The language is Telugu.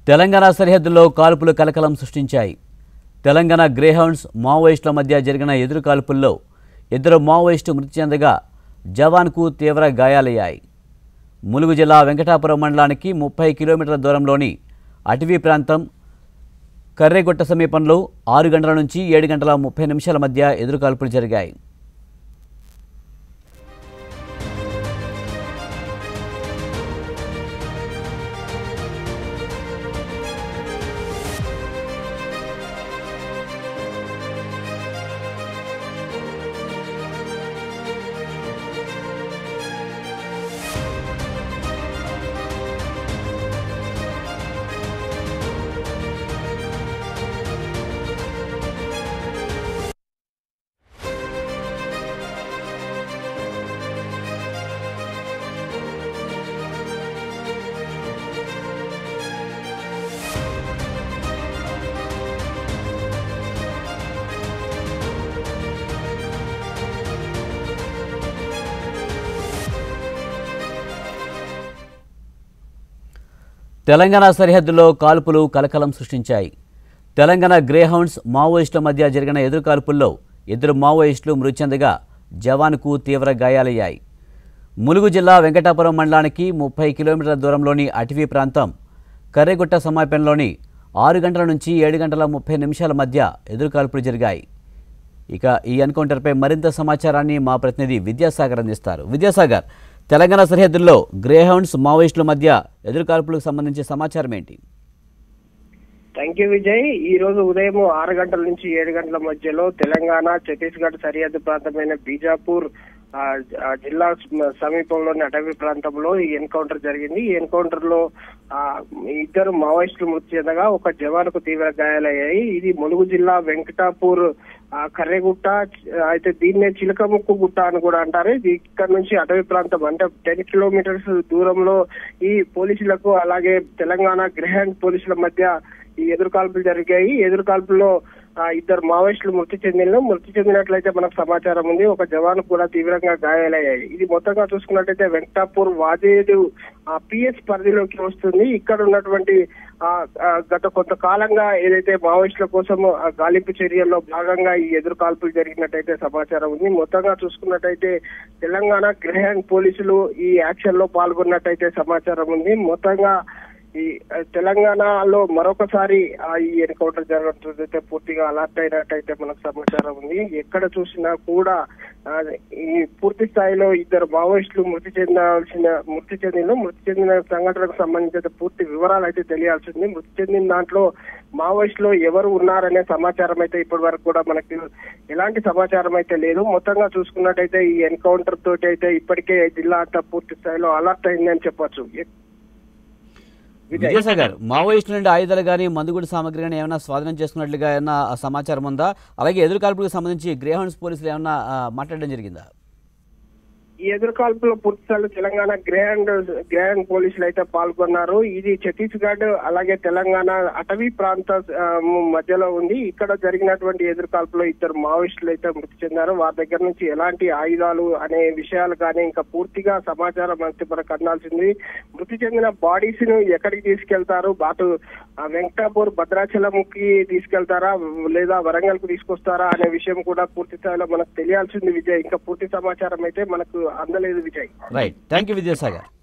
తెలంగాణ సరిహద్దుల్లో కాల్పులు కలకలం సృష్టించాయి తెలంగాణ గ్రేహౌండ్స్ మావోయిస్టుల మధ్య జరిగిన ఎదురు కాల్పుల్లో ఇద్దరు మావోయిస్టు మృతి చెందగా జవాన్కు తీవ్ర గాయాలయ్యాయి ములుగు జిల్లా వెంకటాపురం మండలానికి ముప్పై కిలోమీటర్ల దూరంలోని అటవీ ప్రాంతం కర్రెగుట్ట సమీపంలో ఆరు గంటల నుంచి ఏడు గంటల ముప్పై నిమిషాల మధ్య ఎదురు కాల్పులు జరిగాయి తెలంగాణ సరిహద్దులో కాల్పులు కలకలం సృష్టించాయి తెలంగాణ గ్రేహౌండ్స్ మావోయిస్టుల మధ్య జరిగిన ఎదురు కాల్పుల్లో ఇద్దరు మావోయిస్టులు మృతి చెందగా జవాన్కు తీవ్ర గాయాలయ్యాయి ములుగు జిల్లా వెంకటాపురం మండలానికి ముప్పై కిలోమీటర్ల దూరంలోని అటవీ ప్రాంతం కర్రెగుట్ట సమీపంలోని ఆరు గంటల నుంచి ఏడు గంటల ముప్పై నిమిషాల మధ్య ఎదురు కాల్పులు జరిగాయి ఇక ఈ ఎన్కౌంటర్పై మరింత సమాచారాన్ని మా ప్రతినిధి విద్యాసాగర్ అందిస్తారు విద్యాసాగర్ తెలంగాణ సరిహద్దుల్లో గ్రేహౌండ్స్ మావోయిస్టుల మధ్య ఎదురు కాల్పులకు సంబంధించి సమాచారం ఏంటి థ్యాంక్ యూ విజయ్ ఈ రోజు ఉదయం ఆరు గంటల నుంచి ఏడు గంటల మధ్యలో తెలంగాణ ఛత్తీస్గఢ్ సరిహద్దు ప్రాంతమైన బీజాపూర్ ఆ, ఆ జిల్లా సమ- సమీపంలోని అటవీ ప్రాంతంలో ఈ ఎన్కౌంటర్ జరిగింది ఈ ఎన్కౌంటర్ లో ఆ, ఇద్దరు మావోయిస్టులు మృతి చెందగా ఒక జవాన్కు తీవ్ర గాయాలయ్యాయి ఇది ములుగు జిల్లా వెంకటాపూర్ ఆ, కర్రెగుట్ట అయితే దీన్నే చిలకముక్కు గుట్ట అని కూడా అంటారు ఇది ఇక్కడ నుంచి అటవీ ప్రాంతం అంటే టెన్ కిలోమీటర్స్ దూరంలో ఈ పోలీసులకు అలాగే తెలంగాణ గ్రహాండ్ పోలీసుల మధ్య ఈ ఎదురు కాల్పులు జరిగాయి ఈ ఎదురు కాల్పుల్లో ఆ, ఇద్దరు మావోయిస్టులు మృతి చెందిన మృతి చెందినట్లయితే మనకు సమాచారం ఉంది ఒక జవాన్ కూడా తీవ్రంగా గాయాలయ్యాయి ఇది మొత్తంగా చూసుకున్నట్లయితే వెంకటాపూర్ వాజేడు పిఎస్ పరిధిలోకి వస్తుంది ఇక్కడ ఉన్నటువంటి ఆ, ఆ, గత కొంతకాలంగా ఏదైతే మావోయిస్టుల కోసం ఆ గాలింపు చర్యల్లో భాగంగా ఈ ఎదురు కాల్పులు జరిగినట్టయితే సమాచారం ఉంది మొత్తంగా చూసుకున్నట్టయితే తెలంగాణ గ్రహాండ్ పోలీసులు ఈ యాక్షన్ లో పాల్గొన్నట్టయితే సమాచారం ఉంది మొత్తంగా ఈ ఆ, తెలంగాణలో మరొకసారి ఆ, ఈ ఎన్కౌంటర్ జరగకపోతే పూర్తిగా అలర్ట్ అయినట్టయితే మనకు సమాచారం ఉంది ఎక్కడ చూసినా కూడా ఆ, ఈ పూర్తి స్థాయిలో ఇద్దరు మావోయిస్టులు మృతి చెందాల్సిన మృతి చెందిన మృతి చెందిన సంఘటనకు సంబంధించిన పూర్తి వివరాలు అయితే తెలియాల్సి ఉంది మృతి చెందిన దాంట్లో మావోయిస్టులు ఎవరు ఉన్నారనే సమాచారం అయితే ఇప్పటి వరకు కూడా మనకి ఎలాంటి సమాచారం అయితే లేదు మొత్తంగా చూసుకున్నట్టయితే ఈ ఎన్కౌంటర్ తోటి అయితే ఇప్పటికే జిల్లా అంతా పూర్తి స్థాయిలో అలర్ట్ అయిందని చెప్పొచ్చు విజయ్. విద్యాసాగర్ మావోయిస్టుల నుండి ఆయుధాలు కానీ మందుగుడి సామగ్రి కానీ ఏమైనా స్వాధీనం చేసుకున్నట్లుగా ఏమైనా సమాచారం ఉందా అలాగే ఎదురు కాల్పులకు సంబంధించి గ్రేహౌండ్స్ పోలీసులు ఏమైనా ఆ, మాట్లాడడం జరిగిందా ఈ ఎదురు కాల్పులో పూర్తి స్థాయిలో తెలంగాణ గ్రాండ్ గ్రాండ్ పోలీసులు అయితే పాల్గొన్నారు ఇది ఛత్తీస్గఢ్ అలాగే తెలంగాణ అటవీ ప్రాంత ఆ, మధ్యలో ఉంది ఇక్కడ జరిగినటువంటి ఎదురు కాల్పులో ఇద్దరు మావోయిస్టులు అయితే మృతి చెందారు వారి దగ్గర నుంచి ఎలాంటి ఆయుధాలు అనే విషయాలు కానీ ఇంకా పూర్తిగా సమాచారం అయితే మనకు అందాల్సింది మృతి చెందిన బాడీస్ ను ఎక్కడికి తీసుకెళ్తారు బాటు ఆ, వెంకటాపూర్ భద్రాచలంకి తీసుకెళ్తారా లేదా వరంగల్ కు తీసుకొస్తారా అనే విషయం కూడా పూర్తి స్థాయిలో మనకు తెలియాల్సింది విజయ్ ఇంకా పూర్తి సమాచారం అయితే మనకు అందలేదు Vijay right thank you Vidyasagar